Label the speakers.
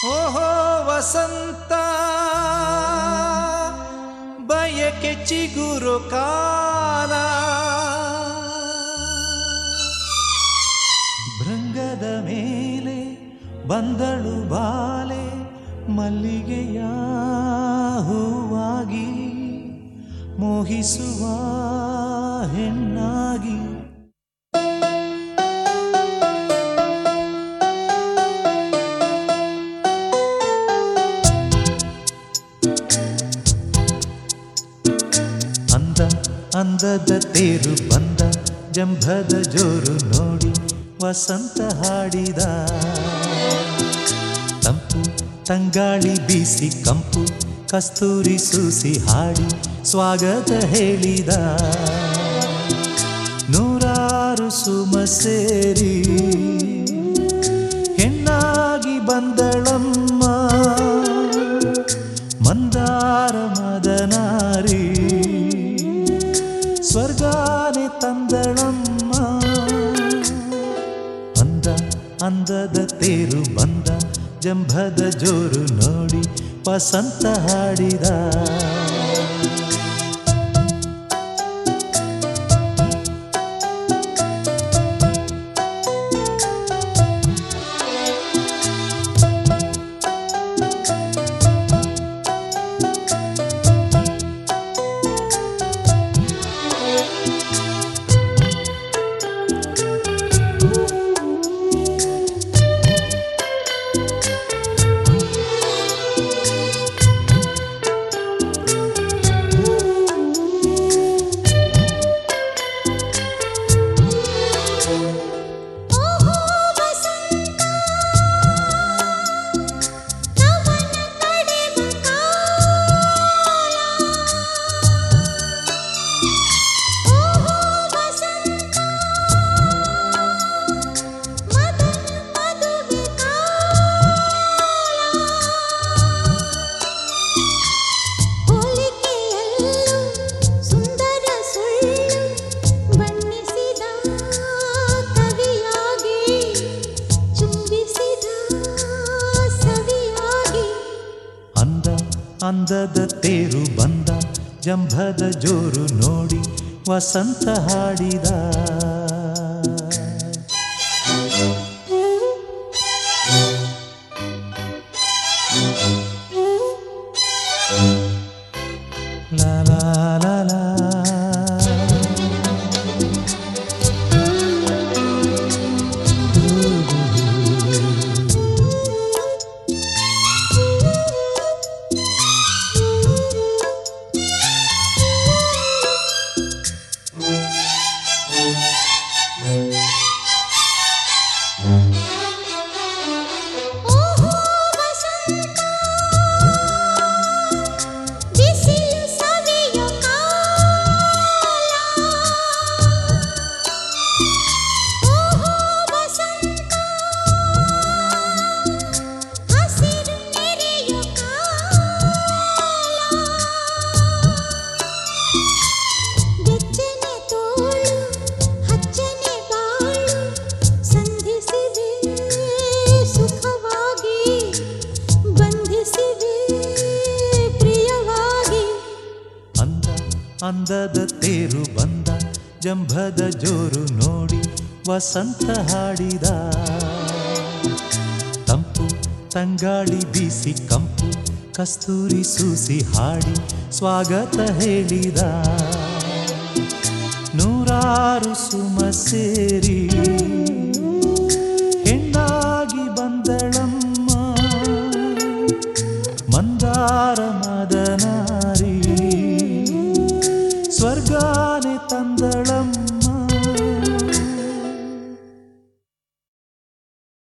Speaker 1: ಓಹೋ ವಸಂತ ಬಯಕೆ ಚಿಗುರು ಕಾಲ ಭೃಂಗದ ಮೇಲೆ ಬಂದಳು ಬಾಲೆ ಮಲ್ಲಿಗೆಯ ಹೂವಾಗಿ ಮೋಹಿಸುವ ಹೆಣ್ಣಾಗಿ ಅಂದ ಅಂದದ ತೇರು ಬಂದ ಜಂಭದ ಜೋರು ನೋಡಿ ವಸಂತ ಹಾಡಿದ ತಂಪು ತಂಗಾಳಿ ಬೀಸಿ ಕಂಪು ಕಸ್ತೂರಿ ಸೂಸಿ ಹಾಡಿ ಸ್ವಾಗತ ಹೇಳಿದ ನೂರಾರು ಸುಮ ಸೇರಿ ಹೆಣ್ಣಾಗಿ ಬಂದಳಮ್ಮ ಮಂದಾರ ಮದನಾರಿ ಸ್ವರ್ಗಾನೆ ತಂದಳಮ್ಮ ಅಂದ ಅಂದದ ತೇರು ಬಂದ ಜಂಭದ ಜೋರು ನೋಡಿ ವಸಂತ ಹಾಡಿದ
Speaker 2: ಓಹೋ ವಸಂತ ನವನ ಕಡೆವ ಕಾಲ ಓಹೋ ವಸಂತ ಮದನ ಮದುವೆ ಕಾಲ ಹೋಲಿಕೆಯಲ್ಲೂ ಸುಂದರ ಸುಳ್ಳು ಬಣ್ಣಿಸಿದ ಕವಿಯಾಗಿ ಚುಂಬಿಸಿದ ಸವಿಯಾಗಿ
Speaker 1: ಅಂದ ಅಂದದ ತೇರು ಬಂದ ಜಂಭದ ಜೋರು ನೋಡಿ ವಸಂತ ಹಾಡಿದ ಲಾ ಲಾ ಲಾ ಲಾ.
Speaker 2: ಓಹೋ ವಸಂತ ಬಿಸಿಲು ಸವಿಯೋ ಕಾಲ ಓಹೋ ವಸಂತ ಹಸಿರು ನೆರೆಯೋ ಕಾಲ ಬೆಚ್ಚನೆ ತೋಳು ಹಚ್ಚನೆ ಬಾಳು ಸಂಧಿಸಿದೆ ಸುಖವಾಗಿ ಬಂಧಿಸಿದೆ ಪ್ರಿಯವಾಗಿ
Speaker 1: ಅಂದ ಅಂದದ ತೇರು ಬಂದ ಜಂಭದ ಜೋರು ನೋಡಿ ವಸಂತ ಹಾಡಿದ ತಂಪು ತಂಗಾಳಿ ಬೀಸಿ ಕಂಪು ಕಸ್ತೂರಿ ಸೂಸಿ ಹಾಡಿ ಸ್ವಾಗತ ಹೇಳಿದ ನೂರಾರು ಸುಮ ಸೇರಿ